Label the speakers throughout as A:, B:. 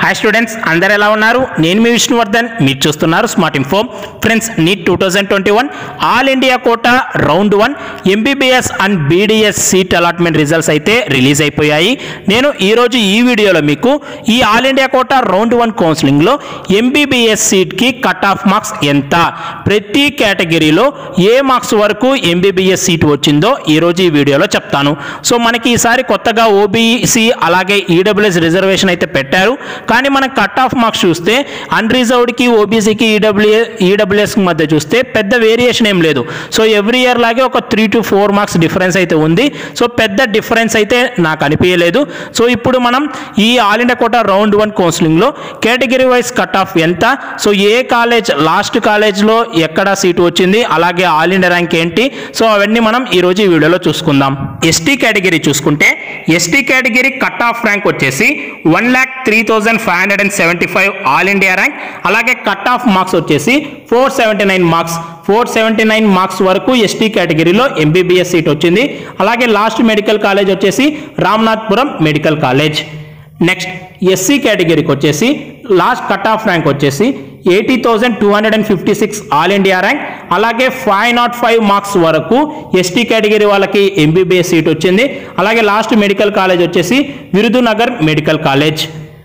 A: hi students అందరు ఎలా ఉన్నారు నేను మీ విష్ణువర్ధన్ మీరు చూస్తున్నారు smart info friends NEET two thousand twenty one all India quota round one MBBS and BDS seat allotment results అయితే రిలీజ్ అయిపోయాయి నేను ఈరోజు ఈ వీడియోలో మీకు ఈ all India quota round one కౌన్సిలింగ్లో ఎంబీబీఎస్ సీట్కి కట్ ఆఫ్ మార్క్స్ ఎంత ప్రతి కేటగిరీలో ఏ మార్క్స్ వరకు ఎంబీబీఎస్ సీట్ వచ్చిందో ఈరోజు ఈ వీడియోలో చెప్తాను సో మనకి ఈసారి కొత్తగా ఓబీసీ అలాగే ఈడబ్ల్యూఎస్ రిజర్వేషన్ అయితే పెట్టారు కానీ మనం కట్ ఆఫ్ మార్క్స్ చూస్తే అన్రిజర్వ్డ్కి ఓబీసీకి ఈడబ్ల్యూ ఈడబ్ల్యూఎస్ మధ్య చూస్తే పెద్ద వేరియేషన్ ఏం లేదు సో ఎవ్రీ ఇయర్ లాగే ఒక three to four marks difference అయితే ఉంది సో పెద్ద డిఫరెన్స్ అయితే నాకు అనిపించలేదు సో ఇప్పుడు మనం ఈ all India quota round one కౌన్సిలింగ్లో కేటగిరీ వైజ్ కట్ ఆఫ్ ఎంత సో ఏ కాలేజ్ లాస్ట్ కాలేజ్లో ఎక్కడ సీటు వచ్చింది అలాగే ఆల్ ఇండియా ర్యాంక్ ఏంటి సో అవన్నీ మనం ఈరోజు ఈ వీడియోలో చూసుకుందాం ఎస్టీ కేటగిరీ చూసుకుంటే ST category cut off rank వచ్చేసి one lakh three thousand five hundred and seventy five all India rank అలాగే కట్ ఆఫ్ మార్క్స్ వచ్చేసి four seventy nine marks four seventy nine marks వరకు ఎస్టీ కేటగిరీలో ఎంబీబీఎస్ సీట్ వచ్చింది అలాగే last medical college వచ్చేసి Ramanathapuram medical college next SC కేటగిరీకి వచ్చేసి last cut off rank వచ్చేసి eighty thousand two hundred and fifty six all India rank అలాగే five nought five marks వరకు ఎస్టీ కేటగిరీ వాళ్ళకి ఎంబీబీఎస్ సీట్ వచ్చింది అలాగే లాస్ట్ మెడికల్ కాలేజ్ వచ్చేసి విరుదునగర్ మెడికల్ కాలేజ్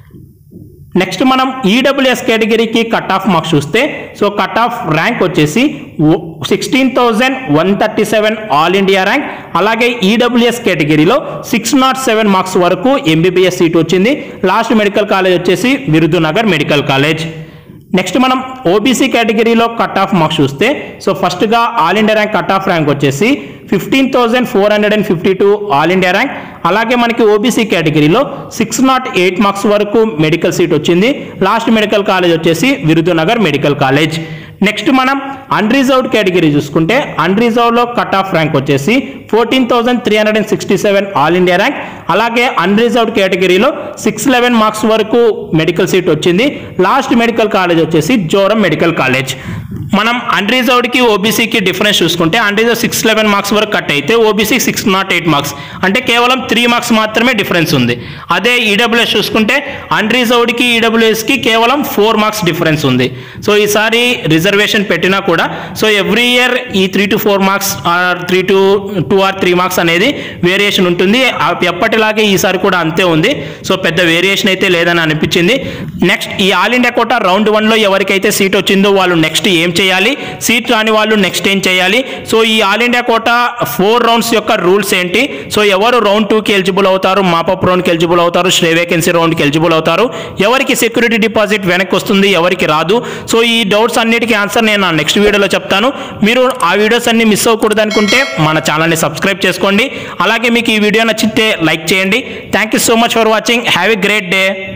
A: నెక్స్ట్ మనం ఈడబ్ల్యూఎస్ కేటగిరీకి కట్ ఆఫ్ మార్క్స్ చూస్తే సో కట్ ఆఫ్ ర్యాంక్ వచ్చేసి sixteen thousand one thirty seven all India rank అలాగే ఈడబ్ల్యూఎస్ కేటగిరీలో సిక్స్ నాట్ సెవెన్ మార్క్స్ వరకు ఎంబీబీఎస్ సీట్ వచ్చింది లాస్ట్ మెడికల్ కాలేజ్ వచ్చేసి విరుదునగర్ మెడికల్ కాలేజ్ నెక్స్ట్ మనం ఓబీసీ కేటగిరీలో కట్ ఆఫ్ మార్క్స్ చూస్తే సో ఫస్ట్గా all India rank cut off rank వచ్చేసి fifteen thousand four hundred and fifty two all India rank అలాగే మనకి ఓబీసీ కేటగిరీలో సిక్స్ నాట్ ఎయిట్ మార్క్స్ వరకు మెడికల్ సీట్ వచ్చింది లాస్ట్ మెడికల్ కాలేజ్ వచ్చేసి విరుదునగర్ మెడికల్ కాలేజ్ నెక్స్ట్ మనం అన్రిజర్వ్డ్ కేటగిరీ చూసుకుంటే అన్రిజర్వ్డ్లో కట్ ఆఫ్ ర్యాంక్ వచ్చేసి fourteen thousand three hundred and sixty seven all India rank అలాగే అన్రిజర్వ్డ్ కేటగిరీలో సిక్స్ లెవెన్ మార్క్స్ వరకు మెడికల్ సీట్ వచ్చింది లాస్ట్ మెడికల్ కాలేజ్ వచ్చేసి జోరం మెడికల్ కాలేజ్ మనం అన్రిజర్వ్డ్కి ఓబీసీకి డిఫరెన్స్ చూసుకుంటే అన్రిజర్వ్ సిక్స్ లెవెన్ మార్క్స్ వరకు కట్ అయితే OBC six nought eight marks అంటే కేవలం త్రీ మార్క్స్ మాత్రమే డిఫరెన్స్ ఉంది అదే ఈడబ్ల్యూఎస్ చూసుకుంటే అన్రిజర్వ్డ్కి ఈడబ్ల్యూఎస్కి కేవలం ఫోర్ మార్క్స్ డిఫరెన్స్ ఉంది సో ఈసారి రిజర్వేషన్ పెట్టినా కూడా సో ఎవ్రీ ఇయర్ ఈ three to four marks or three to two or three marks అనేది వేరియేషన్ ఉంటుంది ఆ ఎప్పటిలాగే ఈసారి కూడా అంతే ఉంది సో పెద్ద వేరియేషన్ అయితే లేదని అనిపించింది నెక్స్ట్ ఈ ఆల్ ఇండియా కోటా రౌండ్ వన్లో ఎవరికైతే సీట్ వచ్చిందో వాళ్ళు నెక్స్ట్ ఏం చేయాలి సీట్ రాని వాళ్ళు నెక్స్ట్ ఏం చేయాలి సో ఈ all India quota four rounds యొక్క రూల్స్ ఏంటి సో ఎవరు రౌండ్ టూకి ఎలిజిబుల్ అవుతారు మాపప్ రౌండ్కి ఎలిజిబుల్ అవుతారు స్టే వేకెన్సీ రౌండ్కి ఎలిజిబుల్ అవుతారు ఎవరికి సెక్యూరిటీ డిపాజిట్ వెనక్కి వస్తుంది ఎవరికి రాదు సో ఈ డౌట్స్ అన్నిటికీ ఆన్సర్ నేను నా నెక్స్ట్ వీడియోలో చెప్తాను మీరు ఆ వీడియోస్ అన్ని మిస్ అవ్వకూడదు అనుకుంటే మన ఛానల్ని సబ్స్క్రైబ్ చేసుకోండి అలాగే మీకు ఈ వీడియో నచ్చితే లైక్ చేయండి thank you so much for watching have a great day